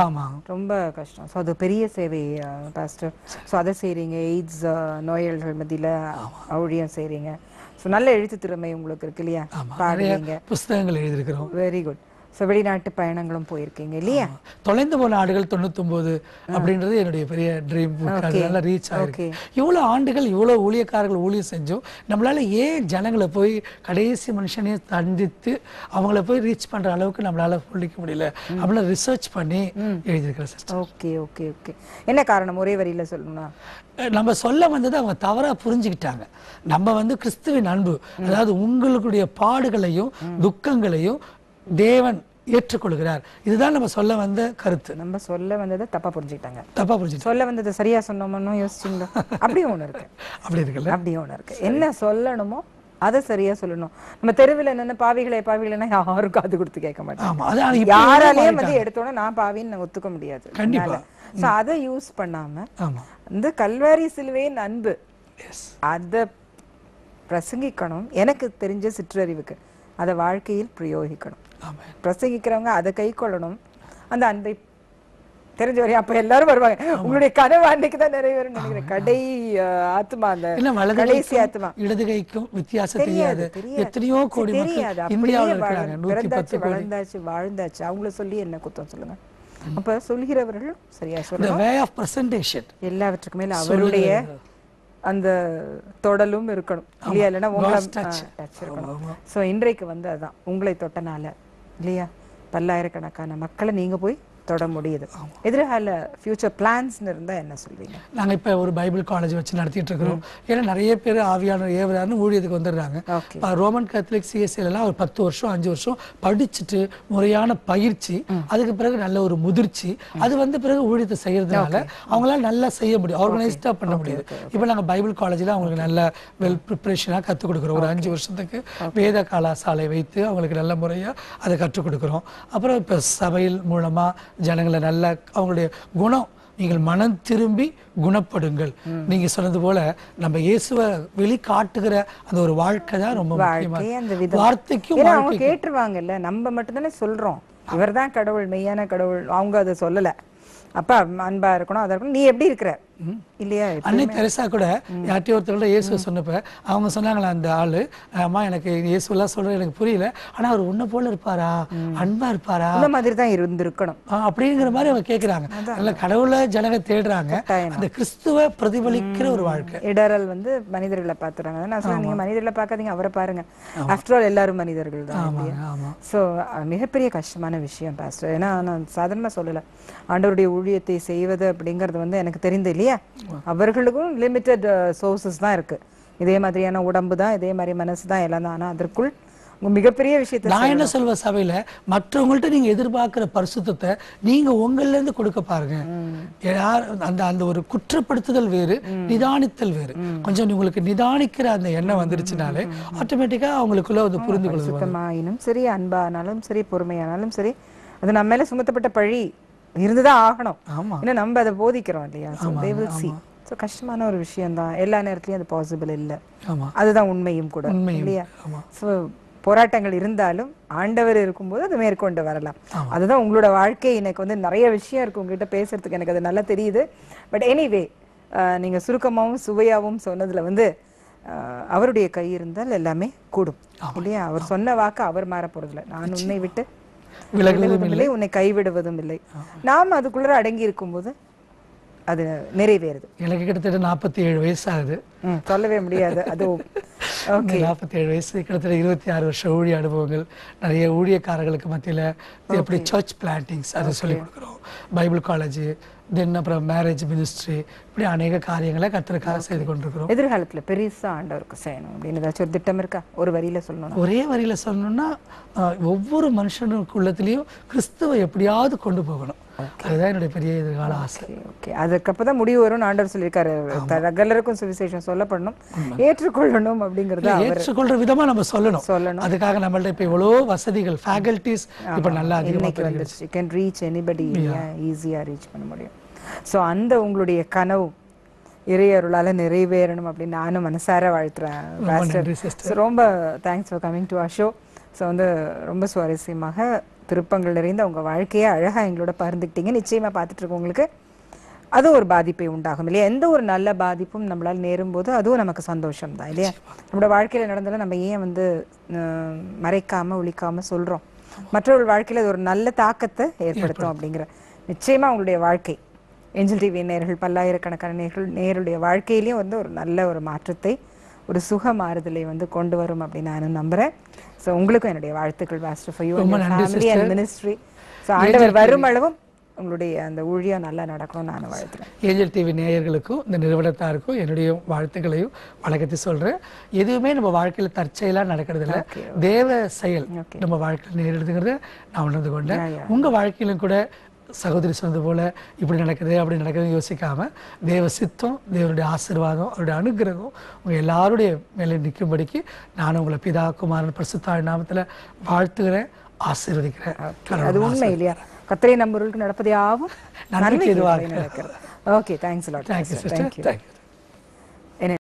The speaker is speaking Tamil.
ஆமா ரொம்ப கஷ்டம் ஸோ அது பெரிய சேவை பாஸ்டர் ஸோ அதை செய்றீங்க எய்ட்ஸ் நோயாளிகள் மத்தியில ஊழியம் செய்றீங்க ஸோ நல்ல எழுத்து திறமை உங்களுக்கு இருக்கு இல்லையா ஆமா நிறைய பாடுவீங்க புஸ்தகங்கள் எழுதியிருக்கிறோம் வெரி குட் ஸோ வெளிநாட்டு பயணங்களும் போயிருக்கீங்க இல்லையா தொலைந்து போன ஆடுகள் தொண்ணூத்தொன்பது அப்படின்றது என்னுடைய பெரிய ட்ரீம் புக் அது நல்லா ரீச் ஆயிருக்கு இவ்வளவு ஆண்டுகள் இவ்வளவு ஊழியக்காரர்கள் ஊழியம் செஞ்சோம் நம்மளால ஏன் ஜனங்களை போய் கடைசி மனுஷனையும் சந்தித்து அவங்கள போய் ரீச் பண்ற அளவுக்கு நம்மளால சொல்லிக்க முடியல அப்படிலாம் ரிசர்ச் பண்ணி எழுதியிருக்கிறேன் சிஸ்டர் ஓகே ஓகே ஓகே என்ன காரணம் ஒரே வரியில சொல்லணும்னா நம்ம சொல்ல வந்ததை அவங்க தவறா புரிஞ்சுக்கிட்டாங்க நம்ம வந்து கிறிஸ்துவின் அன்பு அதாவது உங்களுடைய பாடுகளையும் துக்கங்களையும் தேவன் ஏற்றுக்கொள்கிறார் இதுதான் நம்ம சொல்ல வந்த கருத்து நம்ம சொல்ல வந்ததை தப்பா புரிஞ்சுக்கிட்டாங்க தப்பா புரிஞ்சுக்கிட்டோம் சொல்ல வந்ததை சரியா சொன்னோம்னு யோசிச்சிங்களா அப்படியும் ஒண்ணு இருக்கு அப்படி இருக்குல்ல அப்படியும் ஒண்ணு இருக்கு என்ன சொல்லணுமோ அதை சரியா சொல்லணும் நம்ம தெருவில் நின்று பாவிகளே பாவிகளேன்னா யாரும் காது கொடுத்து கேட்க மாட்டாங்க ஆமா அது ஆனா இப்ப யாராலையும் வந்து எடுத்தோன்னே நான் பாவின்னு நான் ஒத்துக்க முடியாது கண்டிப்பா. சோ அதை யூஸ் பண்ணாம ஆமா இந்த கல்வாரி சிலுவையின் அன்பு எஸ் அதை பிரசங்கிக்கணும் எனக்கு தெரிஞ்ச சிற்றறிவுக்கு அதை வாழ்க்கையில் பிரயோகிக்கணும் ஆமா பிரசங்கிக்கிறவங்க அதை கை கொள்ளணும் அந்த அன்பை தெரிஞ்ச வரையும் அப்ப எல்லாரும் வருவாங்க உங்களுடைய கனவு அன்னைக்கு தான் நிறைவேறும் நினைக்கிறேன் கடை அஹ், ஆத்மா அந்த இல்ல வலது கடைசி ஆத்மா கைக்கும் இடது கைக்கும் வித்தியாசம் தெரியாது தெரியாது தெரியாது எத்தனையோ கோடி தெரியாது மக்கள் அப்படியே இந்தியாவுல வாழ- இருக்கிறாங்க நூத்தி பத்து பிறந்தாச்சு கோடி வளர்ந்தாச்சு வாழ்ந்தாச்சு அவங்கள சொல்லி என்ன குத்தம் சொல்லுங்க அப்ப சொல்கிறவர்கள் சரியா இந்த சொல்லணும் வே ஆஃப் பிரசன்டேஷன் எல்லாவற்றுக்கு மேல அவருடைய அந்த தொடலும் இருக்கணும் இல்லையா இல்லைன்னா உங்களை God's touch. டச் இருக்கணும் சோ இன்றைக்கு வந்து அதான் உங்களை தொட்டனால இல்லையா பல்லாயிரக்கணக்கான மக்களை நீங்க போய் தொட முடியுது எதிர்கால ஃபியூச்சர் பிளான்ஸ்னு இருந்தா என்ன சொல்வீங்க நாங்க இப்ப ஒரு பைபிள் காலேஜ் வச்சு நடத்திட்டு இருக்கிறோம் ஏன்னா நிறைய பேர் ஆவியானவர் ஏவரான்னு ஊழியத்துக்கு வந்துடுறாங்க ஓகே இப்ப ரோமன் கத்தலிக் சிஎஸ்சில எல்லாம் ஒரு பத்து வருஷம் அஞ்சு வருஷம் படிச்சுட்டு முறையான பயிற்சி அதுக்கு பிறகு நல்ல ஒரு முதிர்ச்சி அது வந்து பிறகு ஊழியத்தை செய்யறதுனால அவங்களால நல்லா செய்ய முடியும் ஆர்கனைஸ்டா பண்ண முடியுது இப்போ நாங்க பைபிள் காலேஜ்ல அவங்களுக்கு நல்ல வெல் ப்ரிப்பரேஷனா கத்துக் கொடுக்குறோம் ஒரு அஞ்சு வருஷத்துக்கு வேத கலாசாலை வைத்து அவங்களுக்கு நல்ல முறையா அதை கற்றுக் கொடுக்குறோம் அப்புறம் இப்ப சபையில் மூலமா ஜனங்களை நல்ல அவங்களுடைய குணம் நீங்கள் மனம் திரும்பி குணப்படுங்கள் நீங்க சொன்னது போல நம்ம இயேசுவை வெளிக்காட்டுகிற அந்த ஒரு வாழ்க்கை தான் ரொம்ப முக்கியமா வாழ்க்கை அந்த விதம் வார்த்தைக்கும் ஏன்னா அவங்க கேட்டுருவாங்கல்ல நம்ம மட்டும்தானே சொல்றோம் இவர்தான் கடவுள் மெய்யான கடவுள் அவங்க அதை சொல்லல அப்ப அன்பா இருக்கணும் அதை இருக்கணும் நீ எப்படி இருக்கிற இல்லையா அன்னை தெரசா கூட யார்ட்டையும் ஒருத்தரோட இயேசுவை சொன்னப்ப அவங்க சொன்னாங்களா அந்த ஆளு அம்மா எனக்கு இயேசுலாம் சொல்றது எனக்கு புரியல ஆனா அவர் உன்னை போல இருப்பாரா அன்பா இருப்பாரா இந்த மாதிரி தான் இருந்திருக்கணும் ஆ, அப்படிங்கிற மாதிரி அவங்க கேக்குறாங்க நல்ல கடவுளை ஜனங்க தேடுறாங்க கட்டாயம். அந்த கிறிஸ்துவ பிரதிபலிக்கிற ஒரு வாழ்க்கை இடரல் வந்து மனிதர்களை பாத்துறாங்க நான் சொல்ல நீங்க மனிதர்களை பார்க்காதீங்க அவரை பாருங்க ஆஃப்டர் ஆல் எல்லாரும் மனிதர்கள் தான் இல்லையா ஆமா ஸோ மிகப்பெரிய கஷ்டமான விஷயம் பாஸ்டர் ஏன்னா நான் சாதாரணமாக சொல்லலை ஆண்டவருடைய ஊழியத்தை செய்வது அப்படிங்கிறது வந்து எனக்கு தெரிந்து இல்லையா அவர்களுக்கும் லிமிட்டட் சோர்சஸ் தான் இருக்கு இதே மாதிரியான உடம்பு தான் இதே மாதிரி மனசு தான் எல்லாம் தான் ஆனால் அதற்குள் உங்க மிகப்பெரிய விஷயத்தை நான் என்ன சொல்வேன் சபையில மற்றவங்கள்ட்ட நீங்க எதிர்பார்க்கிற பரிசுத்தத்தை நீங்க உங்கள்ல இருந்து கொடுக்க பாருங்க யார் அந்த அந்த ஒரு குற்றப்படுத்துதல் வேறு நிதானித்தல் வேறு கொஞ்சம் உங்களுக்கு நிதானிக்கிற அந்த எண்ணம் வந்துருச்சுனாலே ஆட்டோமேட்டிக்கா அவங்களுக்குள்ள அது புரிந்து கொள்வது சுத்தமாயினும் சரி அன்பானாலும் சரி பொறுமையானாலும் சரி அது நம்ம மேல சுமத்தப்பட்ட பழி இருந்துதான் ஆகணும் ஆமா ஏன்னா நம்ம அதை போதிக்கிறோம் இல்லையா so they will see so கஷ்டமான ஒரு விஷயம் தான் எல்லா நேரத்துலயும் அது பாசிபிள் இல்லை ஆமா அதுதான் உண்மையும் கூட உண்மையும் இல்லையா ஆமா ஸோ போராட்டங்கள் இருந்தாலும் ஆண்டவர் இருக்கும்போது அது மேற்கொண்டு வரலாம் அதுதான் உங்களோட வாழ்க்கை எனக்கு வந்து நிறைய விஷயம் இருக்கு உங்ககிட்ட பேசுறதுக்கு எனக்கு அது நல்லா தெரியுது பட் எனிவே நீங்க சுருக்கமாவும் சுவையாவும் சொன்னதுல வந்து அஹ், அவருடைய கை இருந்தால் எல்லாமே கூடும் இல்லையா அவர் சொன்ன வாக்கு அவர் மாற போறதில்லை நான் உன்னை விட்டு விலகுவதும் இல்லை உன்னை கைவிடுவதும் இல்லை நாம் அதுக்குள்ள அடங்கி இருக்கும்போது அது நிறைவேறுது எனக்கு கிட்டத்தட்ட நாற்பத்தி ஏழு வயசு ஆகுது ம், சொல்லவே முடியாது அது ஓகே நாற்பத்தி ஏழு வயசு கிட்டத்தட்ட இருபத்தி ஆறு வருஷம் ஊழிய அனுபவங்கள் நிறைய ஊழியக்காரர்களுக்கு மத்தியில எப்படி சர்ச் பிளான்டிங்ஸ் அதை சொல்லி கொடுக்குறோம் பைபிள் காலேஜ் தென் அப்புறம் மேரேஜ் மினிஸ்ட்ரி இப்படி அநேக காரியங்களை கத்திரக்காக செய்து கொண்டிருக்கிறோம் எதிர்காலத்துல பெருசா ஆண்டவருக்கு செய்யணும் அப்படின்னு ஏதாச்சும் ஒரு திட்டம் இருக்கா ஒரு வரியில சொல்லணும் ஒரே வரியில சொல்லணும்னா ஆஹ், ஒவ்வொரு மனுஷனுக்குள்ளத்திலையும் கிறிஸ்துவை எப்படியாவது கொண்டு போகணும் அதுதான் என்னுடைய பெரிய எதிர்கால ஆசை ஓகே ஓகே அதுக்கப்புறம் முடிவு வரும்னு ஆண்டவர் சொல்லியிருக்காரு சகலருக்கும் சுவிசேஷம் சொல்லப்படணும் ஏற்றுக்கொள்ளணும் அப்படிங்கறது அவர் ஏற்றுக்கொள்ற விதமா நம்ம சொல்லணும் சொல்லணும் அதுக்காக நம்மள்ட்ட இப்ப இவ்வளோ வசதிகள் ஃபேக்கல்டிஸ் இப்ப நல்லா அதிகமா இன்னைக்கு வந்துருச்சு கேன் ரீச் எனிபடி ஈஸியா ரீச் பண்ண முடியும் சோ அந்த உங்களுடைய கனவு இறையருளால நிறைவேறணும் அப்படின்னு நானும் மனசார வாழ்த்துறேன் பாஸ்டர் நன்றி sister. So, ரொம்ப thanks for coming to a show so வந்து ரொம்ப சுவாரஸ்யமாக திருப்பங்கள் நிறைந்த உங்க வாழ்க்கையை அழகா எங்களோட பகிர்ந்துக்கிட்டீங்க நிச்சயமா பார்த்துட்டு இருக்கவங்களுக்கு அது ஒரு பாதிப்பை உண்டாகும் இல்லையா எந்த ஒரு நல்ல பாதிப்பும் நம்மளால் நேரும் போது அதுவும் நமக்கு சந்தோஷம் தான் இல்லையா நம்மளோட வாழ்க்கையில நடந்தாலும் நம்ம ஏன் வந்து அஹ், மறைக்காம ஒழிக்காம சொல்றோம் மற்றவர்கள் வாழ்க்கையில அது ஒரு நல்ல தாக்கத்தை ஏற்படுத்தும் அப்படிங்கிற நிச்சயமா உங்களுடைய வாழ்க்கை ஏஞ்சல் டிவி நேயர்கள் பல்லாயிரக்கணக்கான நேர்கள் நேயருடைய வாழ்க்கையிலயும் வந்து ஒரு நல்ல ஒரு மாற்றத்தை ஒரு சுக மாறுதலை வந்து கொண்டு வரும் அப்படின்னு நானும் நம்புறேன் ஸோ உங்களுக்கும் என்னுடைய வாழ்த்துக்கள் மாஸ்டர் ஃபார் யூ ரொம்ப நன்றி ஃபேமிலி அண்ட் மினிஸ்ட்ரி ஸோ ஆண்டவர் வரும் அளவும் உங்களுடைய அந்த ஊழியம் நல்லா நடக்கணும்னு நான் வாழ்த்துறேன் ஏஞ்சல் டிவி நேயர்களுக்கும் இந்த நிறுவனத்தாருக்கும் என்னுடைய வாழ்த்துக்களையும் வழக்கத்தை சொல்றேன் எதுவுமே நம்ம வாழ்க்கையில தற்செயலா நடக்கிறது இல்ல தேவ செயல் நம்ம வாழ்க்கையில் நேரிடுதுங்கிறத நான் உணர்ந்து கொண்டேன் உங்க வாழ்க்கையிலும் கூட சகோதரி சொன்னது போல இப்படி நடக்குது அப்படி நடக்குதுன்னு யோசிக்காம தேவ சித்தம் தேவனுடைய ஆசீர்வாதம் அவருடைய அனுகிரகம் உங்க எல்லாருடைய மேலே நிற்கும்படிக்கு நான் உங்களை பிதா குமாரன் பரிசுத்தாழ் நாமத்துல வாழ்த்துகிறேன் ஆசீர்வதிக்கிறேன் அது உண்மை இல்லையா கத்திரை நம்பர்களுக்கு நடப்பதே ஆகும் நன்மைக்கு நன்மைக்கு எதுவாக. நடக்கிறது okay thanks lot thank you thank you sister thank you